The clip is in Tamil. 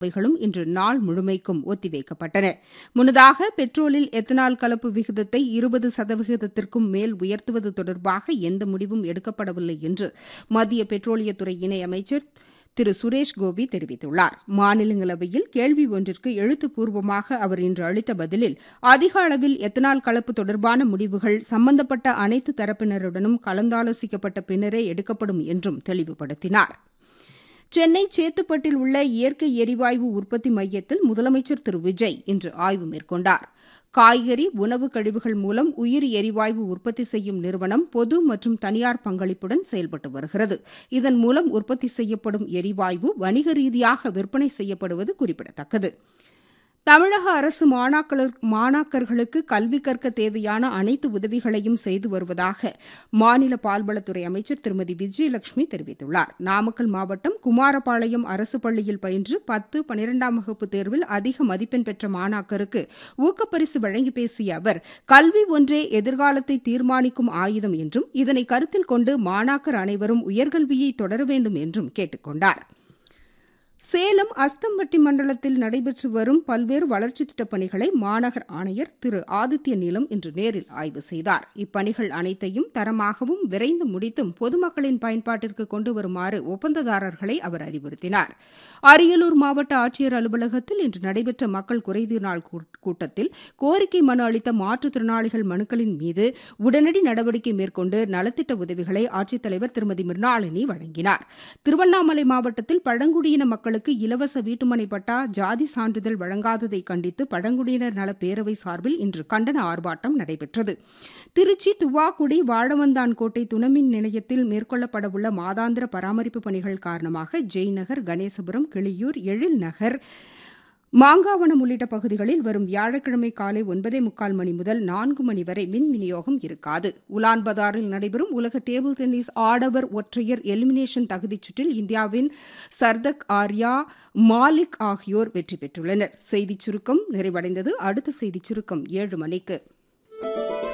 அவைகளும் இன்று நாள் முழுமைக்கும் ஒத்திவைக்கப்பட்டன முன்னதாக பெட்ரோலில் எத்தனால் கலப்பு விகிதத்தை இருபது சதவிகிதத்திற்கும் மேல் உயர்த்துவது தொடர்பாக எந்த முடிவும் எடுக்கப்படவில்லை என்று மத்திய பெட்ரோலியத்துறை இணையமைச்சர் திரு சுரேஷ் கோபி தெரிவித்துள்ளார் மாநிலங்களவையில் கேள்வி ஒன்றிற்கு எழுத்துப்பூர்வமாக அவர் இன்று அளித்த பதிலில் அதிக அளவில் எத்தனால் கலப்பு தொடர்பான முடிவுகள் சம்பந்தப்பட்ட அனைத்து தரப்பினருடனும் கலந்தாலோசிக்கப்பட்ட பின்னரே எடுக்கப்படும் என்றும் தெளிவுபடுத்தினார் சென்னை சேத்துப்பட்டில் உள்ள இயற்கை எரிவாயு உற்பத்தி மையத்தில் முதலமைச்சர் திரு விஜய் இன்று ஆய்வு மேற்கொண்டார் காய்கறி உணவு கழிவுகள் மூலம் உயிரி எரிவாயு உற்பத்தி செய்யும் நிறுவனம் பொது மற்றும் தனியார் பங்களிப்புடன் செயல்பட்டு வருகிறது இதன் மூலம் உற்பத்தி செய்யப்படும் எரிவாயு வணிக ரீதியாக விற்பனை செய்யப்படுவது குறிப்பிடத்தக்கது தமிழக அரசு மாணாக்கர்களுக்கு கல்வி கற்க தேவையான அனைத்து உதவிகளையும் செய்து வருவதாக மாநில பால்வளத்துறை அமைச்சர் திருமதி விஜயலட்சுமி தெரிவித்துள்ளார் நாமக்கல் மாவட்டம் குமாரபாளையம் அரசு பள்ளியில் பயின்று பத்து பனிரெண்டாம் வகுப்பு தேர்வில் அதிக மதிப்பெண் பெற்ற மாணாக்கருக்கு ஊக்கப்பரிசு வழங்கி பேசிய அவர் கல்வி ஒன்றே எதிர்காலத்தை தீர்மானிக்கும் ஆயுதம் என்றும் இதனை கருத்தில் கொண்டு மாணாக்கர் அனைவரும் உயர்கல்வியை தொடர வேண்டும் என்றும் கேட்டுக் கொண்டாா் சேலம் அஸ்தம்பட்டி மண்டலத்தில் நடைபெற்று வரும் பல்வேறு வளர்ச்சித் திட்டப் பணிகளை மாநகர் ஆணையர் திரு ஆதித்ய நீலம் இன்று நேரில் ஆய்வு செய்தார் இப்பணிகள் அனைத்தையும் தரமாகவும் விரைந்து முடித்தும் பொதுமக்களின் பயன்பாட்டிற்கு கொண்டு வருமாறு ஒப்பந்ததாரர்களை அவர் அறிவுறுத்தினார் அரியலூர் மாவட்ட ஆட்சியர் அலுவலகத்தில் இன்று நடைபெற்ற மக்கள் குறைதீர் நாள் கூட்டத்தில் கோரிக்கை மனு அளித்த மாற்றுத்திறனாளிகள் மனுக்களின் மீது உடனடி நடவடிக்கை மேற்கொண்டு நலத்திட்ட உதவிகளை ஆட்சித்தலைவர் திருமதி மிர்னாளினி வழங்கினார் திருவண்ணாமலை மாவட்டத்தில் பழங்குடியின மக்கள் மக்களுக்கு இலவச வீட்டுமனை பட்டா ஜாதி சான்றிதழ் வழங்காததை கண்டித்து பழங்குடியினர் நல பேரவை சார்பில் இன்று கண்டன ஆர்ப்பாட்டம் நடைபெற்றது திருச்சி துவாக்குடி வாழவந்தான் கோட்டை துணைமின் நிலையத்தில் மேற்கொள்ளப்படவுள்ள மாதாந்திர பராமரிப்பு பணிகள் காரணமாக ஜெய்நகர் கணேசபுரம் கிளியூர் எழில் நகர் மாங்காவனம் உள்ளிட்ட பகுதிகளில் வரும் வியாழக்கிழமை காலை ஒன்பதே முக்கால் மணி முதல் நான்கு மணி வரை மின் விநியோகம் இருக்காது உலான்பதாரில் நடைபெறும் உலக டேபிள் டென்னிஸ் ஆடவர் ஒற்றையர் எலிமினேஷன் தகுதிச் சுற்றில் இந்தியாவின் சர்தக் ஆர்யா மாலிக் ஆகியோர் வெற்றி பெற்றுள்ளனர் செய்திச் சுருக்கம் நிறைவடைந்தது அடுத்த செய்திச் சுருக்கம் ஏழு மணிக்கு